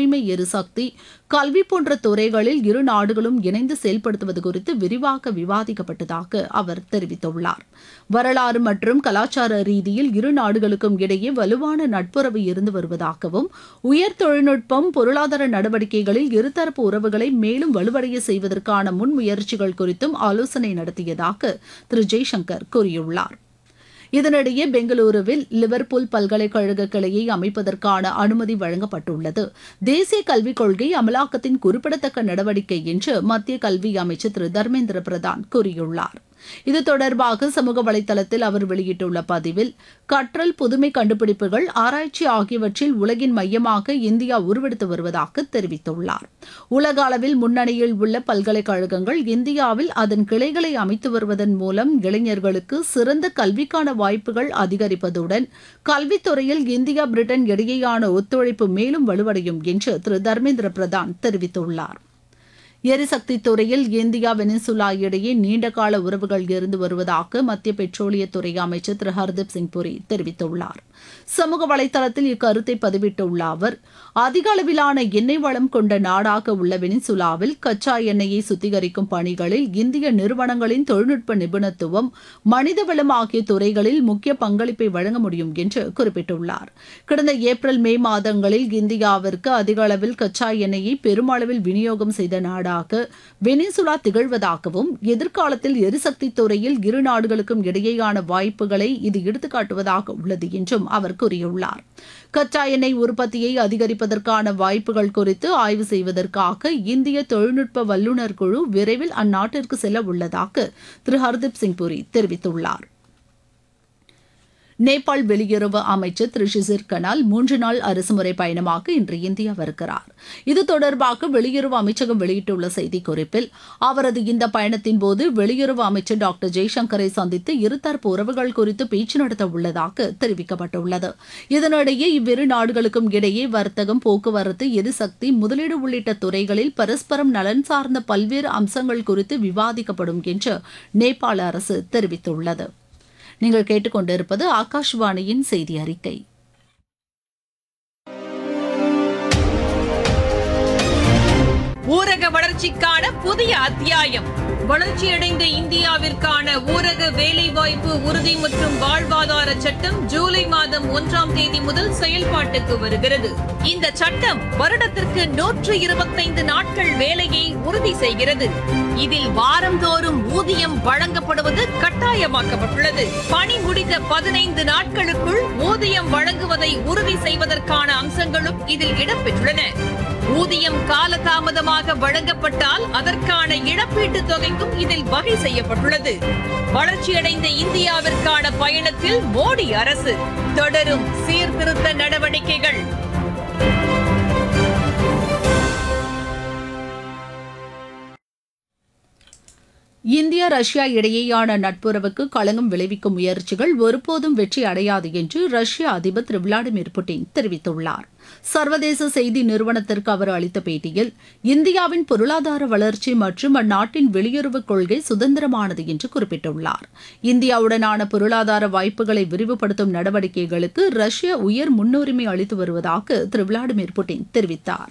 தூய்மை எரிசக்தி கல்வி போன்ற துறைகளில் இரு நாடுகளும் இணைந்து செயல்படுத்துவது குறித்து விரிவாக விவாதிக்கப்பட்டதாக அவர் தெரிவித்துள்ளார் வரலாறு மற்றும் கலாச்சார ரீதியில் இரு நாடுகளுக்கும் இடையே வலுவான நட்புறவு இருந்து வருவதாகவும் உயர் தொழில்நுட்பம் பொருளாதார நடவடிக்கைகளில் இருதரப்பு உறவுகளை மேலும் வலுவடைய செய்வதற்கான முன்முயற்சிகள் குறித்தும் ஆலோசனை நடத்தியதாக திரு ஜெய்சங்கர் கூறியுள்ளார் இதனிடையே பெங்களூருவில் லிவர்பூல் பல்கலைக்கழக கிளையை அமைப்பதற்கான அனுமதி வழங்கப்பட்டுள்ளது தேசிய கல்விக் கொள்கை அமலாக்கத்தின் குறிப்பிடத்தக்க நடவடிக்கை என்று மத்திய கல்வி அமைச்சர் திரு தர்மேந்திர பிரதான் கூறியுள்ளார் இது தொடர்பாக சமூக வலைதளத்தில் அவர் வெளியிட்டுள்ள பதிவில் கற்றல் புதுமை கண்டுபிடிப்புகள் ஆராய்ச்சி ஆகியவற்றில் உலகின் மையமாக இந்தியா உருவெடுத்து வருவதாக தெரிவித்துள்ளார் உலக அளவில் முன்னணியில் உள்ள பல்கலைக்கழகங்கள் இந்தியாவில் அதன் கிளைகளை அமைத்து வருவதன் மூலம் இளைஞர்களுக்கு சிறந்த கல்விக்கான வாய்ப்புகள் அதிகரிப்பதுடன் கல்வித்துறையில் இந்தியா பிரிட்டன் இடையேயான ஒத்துழைப்பு மேலும் வலுவடையும் என்று திரு தர்மேந்திர பிரதான் தெரிவித்துள்ளார் எரிசக்தி துறையில் இந்தியா வெனிசுலா இடையே நீண்டகால உறவுகள் இருந்து வருவதாக மத்திய பெட்ரோலியத்துறை அமைச்சர் திரு ஹர்தீப் சிங் புரி தெரிவித்துள்ளார் சமூக வலைதளத்தில் இக்கருத்தை பதிவிட்டுள்ள அவர் அதிக அளவிலான எண்ணெய் வளம் கொண்ட நாடாக உள்ள வெனிசுலாவில் கச்சா எண்ணெயை சுத்திகரிக்கும் பணிகளில் இந்திய நிறுவனங்களின் தொழில்நுட்ப நிபுணத்துவம் மனிதவளம் ஆகிய துறைகளில் முக்கிய பங்களிப்பை வழங்க முடியும் என்று குறிப்பிட்டுள்ளார் கடந்த ஏப்ரல் மே மாதங்களில் இந்தியாவிற்கு அதிக அளவில் கச்சா எண்ணெயை பெருமளவில் விநியோகம் செய்த நாடாக வெனிசுலா திகழ்வதாகவும் எதிர்காலத்தில் எரிசக்தி துறையில் இரு நாடுகளுக்கும் இடையேயான வாய்ப்புகளை இது எடுத்துக்காட்டுவதாக உள்ளது என்றும் அவர் கூறியுள்ளார் கச்சா எண்ணெய் உற்பத்தியை அதிகரிப்பதற்கான வாய்ப்புகள் குறித்து ஆய்வு செய்வதற்காக இந்திய தொழில்நுட்ப வல்லுநர் குழு விரைவில் அந்நாட்டிற்கு செல்ல உள்ளதாக திரு ஹர்தீப் சிங் புரி தெரிவித்துள்ளார் நேபாள் வெளியுறவு அமைச்சர் திரு ஷிசிர் கனால் மூன்று நாள் அரசுமுறை பயணமாக இன்று இந்தியா வருகிறார் இது தொடர்பாக வெளியுறவு அமைச்சகம் வெளியிட்டுள்ள செய்திக்குறிப்பில் அவரது இந்த பயணத்தின் போது வெளியுறவு அமைச்சர் டாக்டர் ஜெய்சங்கரை சந்தித்து இருதரப்பு உறவுகள் குறித்து பேச்சு நடத்த உள்ளதாக தெரிவிக்கப்பட்டுள்ளது இதனிடையே இவ்விரு நாடுகளுக்கும் இடையே வர்த்தகம் போக்குவரத்து எரிசக்தி முதலீடு உள்ளிட்ட துறைகளில் பரஸ்பரம் நலன் சார்ந்த பல்வேறு அம்சங்கள் குறித்து விவாதிக்கப்படும் என்று நேபாள அரசு தெரிவித்துள்ளது நீங்கள் கேட்டுக்கொண்டிருப்பது ஆகாஷ்வாணியின் செய்தி அறிக்கை ஊரக வளர்ச்சிக்கான புதிய அத்தியாயம் வளர்ச்சியடைந்த இந்தியாவிற்கான ஊரக வேலைவாய்ப்பு உறுதி மற்றும் வாழ்வாதார சட்டம் ஜூலை மாதம் ஒன்றாம் தேதி முதல் செயல்பாட்டுக்கு வருகிறது இந்த சட்டம் வருடத்திற்கு நூற்று இருபத்தைந்து நாட்கள் வேலையை உறுதி செய்கிறது இதில் வாரந்தோறும் ஊதியம் வழங்கப்படுவது கட்டாயமாக்கப்பட்டுள்ளது பணி முடிந்த பதினைந்து நாட்களுக்குள் ஊதியம் வழங்குவதை உறுதி செய்வதற்கான அம்சங்களும் இதில் இடம்பெற்றுள்ளன ஊதியம் காலதாமதமாக வழங்கப்பட்டால் அதற்கான இழப்பீட்டு தொகைக்கும் இதில் வகை செய்யப்பட்டுள்ளது வளர்ச்சியடைந்த இந்தியாவிற்கான பயணத்தில் மோடி அரசு தொடரும் சீர்திருத்த நடவடிக்கைகள் இந்தியா ரஷ்யா இடையேயான நட்புறவுக்கு களங்கம் விளைவிக்கும் முயற்சிகள் ஒருபோதும் வெற்றி அடையாது என்று ரஷ்ய அதிபர் திரு விளாடிமிர் புட்டின் தெரிவித்துள்ளார் சர்வதேச செய்தி நிறுவனத்திற்கு அவர் அளித்த பேட்டியில் இந்தியாவின் பொருளாதார வளர்ச்சி மற்றும் அந்நாட்டின் வெளியுறவுக் கொள்கை சுதந்திரமானது என்று குறிப்பிட்டுள்ளார் இந்தியாவுடனான பொருளாதார வாய்ப்புகளை விரிவுபடுத்தும் நடவடிக்கைகளுக்கு ரஷ்யா உயர் முன்னுரிமை அளித்து வருவதாக திரு விளாடிமிர் புட்டின் தெரிவித்தார்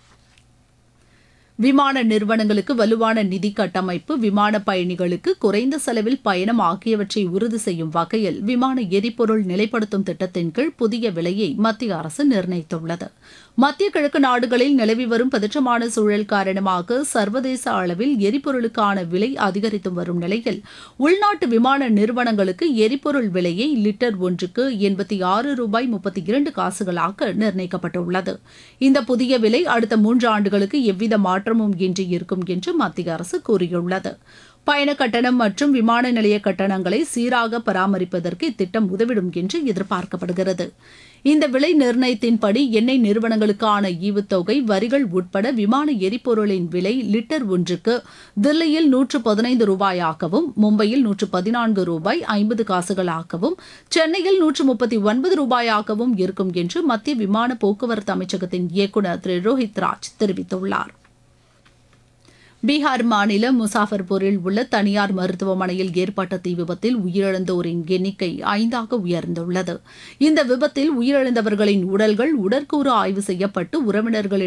விமான நிறுவனங்களுக்கு வலுவான நிதி கட்டமைப்பு விமான பயணிகளுக்கு குறைந்த செலவில் பயணம் ஆகியவற்றை உறுதி செய்யும் வகையில் விமான எரிபொருள் நிலைப்படுத்தும் திட்டத்தின் கீழ் புதிய விலையை மத்திய அரசு நிர்ணயித்துள்ளது மத்திய கிழக்கு நாடுகளில் நிலவி வரும் பதற்றமான சூழல் காரணமாக சர்வதேச அளவில் எரிபொருளுக்கான விலை அதிகரித்து வரும் நிலையில் உள்நாட்டு விமான நிறுவனங்களுக்கு எரிபொருள் விலையை லிட்டர் ஒன்றுக்கு எண்பத்தி ஆறு ரூபாய் முப்பத்தி இரண்டு காசுகளாக நிர்ணயிக்கப்பட்டுள்ளது இந்த புதிய விலை அடுத்த மூன்று ஆண்டுகளுக்கு எவ்வித மாற்றமும் இன்றி இருக்கும் என்று மத்திய அரசு கூறியுள்ளது பயண கட்டணம் மற்றும் விமான நிலைய கட்டணங்களை சீராக பராமரிப்பதற்கு இத்திட்டம் உதவிடும் என்று எதிர்பார்க்கப்படுகிறது இந்த விலை நிர்ணயத்தின்படி எண்ணெய் நிறுவனங்களுக்கான ஈவுத்தொகை வரிகள் உட்பட விமான எரிபொருளின் விலை லிட்டர் ஒன்றுக்கு தில்லியில் நூற்று பதினைந்து ரூபாயாகவும் மும்பையில் நூற்று பதினான்கு ரூபாய் ஐம்பது காசுகளாகவும் சென்னையில் நூற்று முப்பத்தி ஒன்பது ரூபாயாகவும் இருக்கும் என்று மத்திய விமான போக்குவரத்து அமைச்சகத்தின் இயக்குநர் திரு ரோஹித் ராஜ் தெரிவித்துள்ளார் பீகார் மாநிலம் முசாஃபர்பூரில் உள்ள தனியார் மருத்துவமனையில் ஏற்பட்ட தீ விபத்தில் உயிரிழந்தோரின் எண்ணிக்கை ஐந்தாக உயர்ந்துள்ளது இந்த விபத்தில் உயிரிழந்தவர்களின் உடல்கள் உடற்கூறு ஆய்வு செய்யப்பட்டு உறவினர்களிடம்